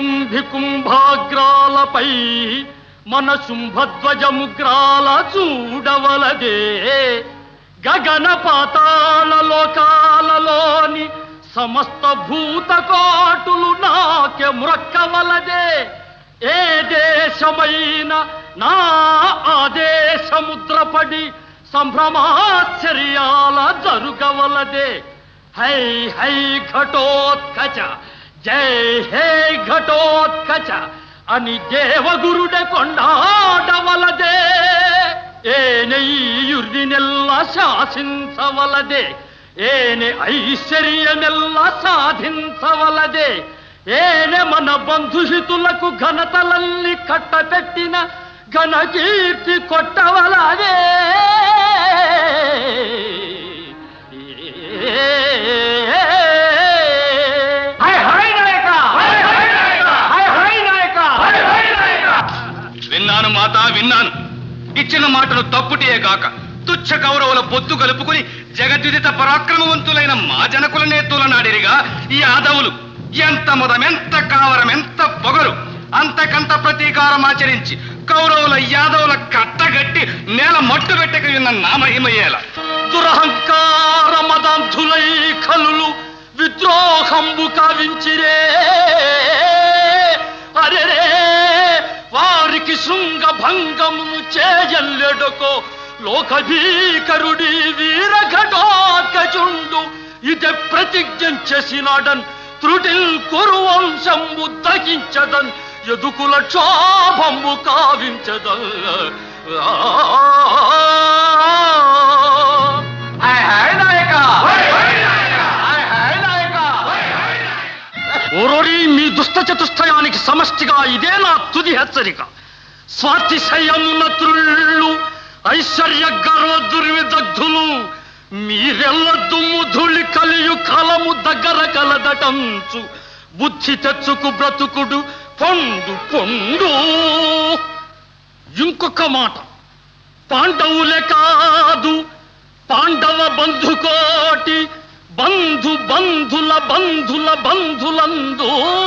కుంభి కుంభాగ్రాలపై మన శుంభధ్వజముగ్రాల చూడవలదే గగన పాతాళ లోకాలలోని సమస్త భూతకోటులు నాకె మురక్కవలదే ఏ దేశమైన నా ఆదేశముద్రపడి సంభ్రమాశ్చర్యాల జరుగవలదే హై హై ఘటోత్కచ జై హే ఘటోత్కచ అని దేవగురుడ కొండాడవలదే ఏనెయ్యుర్దినెల్ల శాసించవలదే ఏనే ఐశ్వర్యమెల్ల సాధించవలదే ఏనే మన బంధుహితులకు ఘనతలల్ని కట్టపెట్టిన ఘనకీర్తి కొట్టవలదే హై హై నాయక హై హై నాయక హై హై నాయక హై హై నాయక విన్నాను మాత విన్నాను ఇచ్చిన మాటలు తప్పుటియే కాక తుచ్చ కౌరవుల పొత్తు కలుపుకుని జగద్విదిత పరాక్రమవంతులైన మా జనకులనే తులనాడిరిగా ఈ యాదవులు ఎంత ముదం ఎంత కావరం ఎంత పొగరు అంతకంత ప్రతీకారం ఆచరించి కౌరవుల యాదవుల కట్టగట్టి నేల మట్టు పెట్టక ఉన్న నామహిమయ్యేలా దురహంకార మదంధులై కలులు విద్రోహంబు కావించిరే అరెరే వారికి శృంగ భంగమును చేయల్లెడుకో లోకభీకరుడి వీరఘటోత్కచుండు ఇదే ప్రతిజ్ఞ చేసినాడన్ త్రుటిల్ కురువంశంబు దగించదన్ ఎదుకుల క్షోభంబు కావించదన్ హై హై నాయక హై హై నాయక హై హై నాయక ఓరోరి మీ దుష్ట చతుష్టయానికి సమష్టిగా ఇదే నా తుది హెచ్చరిక స్వాతిశయమున త్రుళ్ళు ఐశ్వర్య గర్వ దుర్విదగ్ధులు మీరెల్ల దుమ్ము ధూళి కలియు కలము దగ్గర కలదటంచు బుద్ధి తెచ్చుకు బ్రతుకుడు పొండు పొండు ఇంకొక మాట పాండవులే కాదు పాండవ బంధుకోటి బంధు బంధుల బంధుల బంధులందు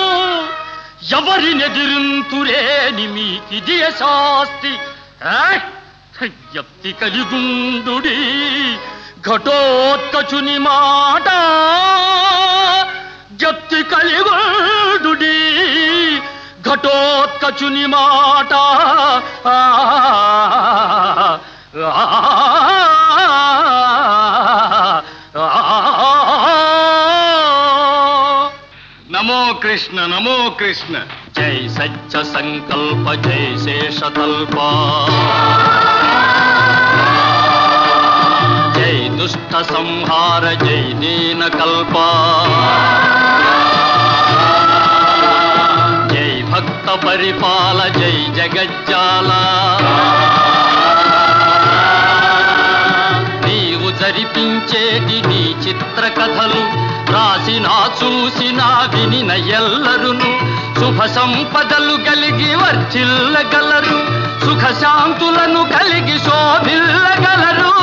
ఎవరినెదిరింతురేని మీకిది శాస్తి ఎత్తి కలిగుండు ఘటోత్కచుని మాట జత్తి కలిగుండు ఘటోత్కచుని మాట ఆ, నమో కృష్ణ నమో కృష్ణ జై సత్య సంకల్ప జై శేషతల్ప జై దుష్ట సంహార జై దీన కల్ప జై భక్త పరిపాల జై జగజ్జాల నీవు జరిపించేటి నీ చిత్ర కథలు రాసినా చూసినా వినిన ఎల్లరును శుభ సంపదలు కలిగి వర్చిల్లగలరు సుఖ శాంతులను కలిగి శోభిల్లగలరు